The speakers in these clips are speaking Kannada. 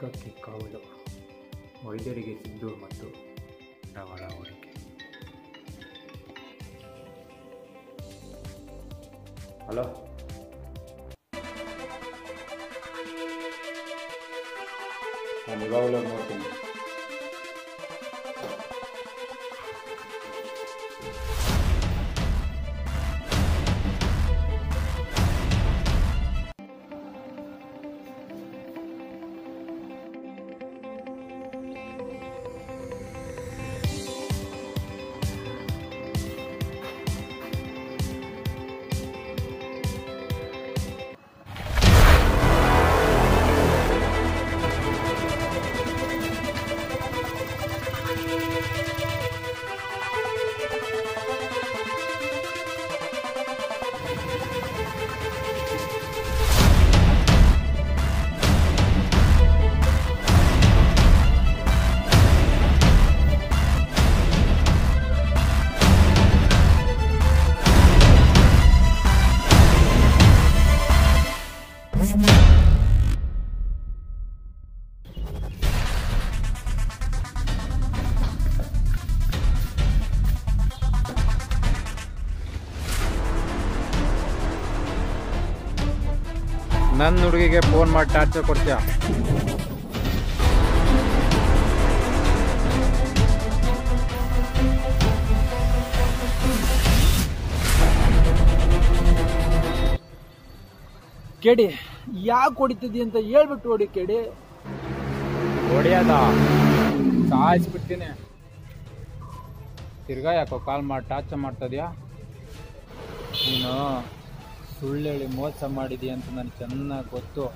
ಮಾರ್ಗಕ್ಕೆ ಕಾವಲು ವೈದ್ಯರಿಗೆ ಸಿದ್ದು ಮತ್ತು ರವಳ ಹೂಡಿಕೆ ಹಲೋ ನಾನು ಇವಾಗಲೂ ನೋಡ್ತೀನಿ ನನ್ನ ಹುಡುಗಿಗೆ ಫೋನ್ ಮಾಡಿ ಟಾರ್ಚರ್ ಕೊಡ್ತೀಯ ಕೇಳಿ ಯಾಕೆ ಹೊಡಿತಿದ್ದಿ ಅಂತ ಹೇಳ್ಬಿಟ್ಟು ಹೊಡಿ ಕೇಳಿ ಹೊಡಿಯೋದ ಸಾಯಿಸ್ಬಿಡ್ತೀನಿ ತಿರ್ಗಾ ಯಾಕೋ ಕಾಲ್ ಮಾಡಿ ಟಾರ್ಚರ್ ಮಾಡ್ತದ್ಯಾ ನೀನು ಸುಳ್ಳು ಹೇಳಿ ಮೋಸ ಮಾಡಿದಿ ಅಂತ ನನಗೆ ಚೆನ್ನಾಗಿ ಗೊತ್ತು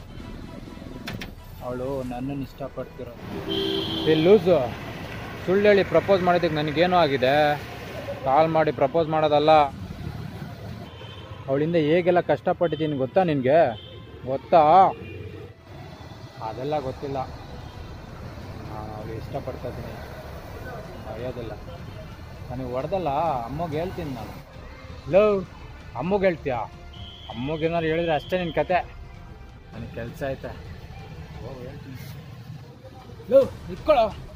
ಅವಳು ನನ್ನನ್ನು ಇಷ್ಟಪಡ್ತಿರೋ ಏ ಲೂಸು ಸುಳ್ಳು ಹೇಳಿ ಪ್ರಪೋಸ್ ಮಾಡಿದ್ದಕ್ಕೆ ನನಗೇನೋ ಆಗಿದೆ ಕಾಲ್ ಮಾಡಿ ಪ್ರಪೋಸ್ ಮಾಡೋದಲ್ಲ ಅವಳಿಂದ ಹೇಗೆಲ್ಲ ಕಷ್ಟಪಟ್ಟಿದ್ದೀನಿ ಗೊತ್ತಾ ನಿನಗೆ ಗೊತ್ತಾ ಅದೆಲ್ಲ ಗೊತ್ತಿಲ್ಲ ನಾನು ಅವಳು ಇಷ್ಟಪಡ್ತಾ ಇದ್ದೀನಿ ಮರೆಯೋದಿಲ್ಲ ನನಗೆ ಹೊಡೆದಲ್ಲ ಅಮ್ಮಗೆ ಹೇಳ್ತೀನಿ ನಾನು ಲವ್ ಅಮ್ಮಗೆ ಹೇಳ್ತೀಯಾ ಅಮ್ಮಗೆ ಏನಾರು ಹೇಳಿದ್ರೆ ಅಷ್ಟೇ ನಿನ್ನ ಕತೆ ನನಗೆ ಕೆಲಸ ಐತೆ ಹೋಗಿ ಹೇಳ್ತೀನಿ ಲೋ ಇಟ್ಕೊಳ್ಳೋ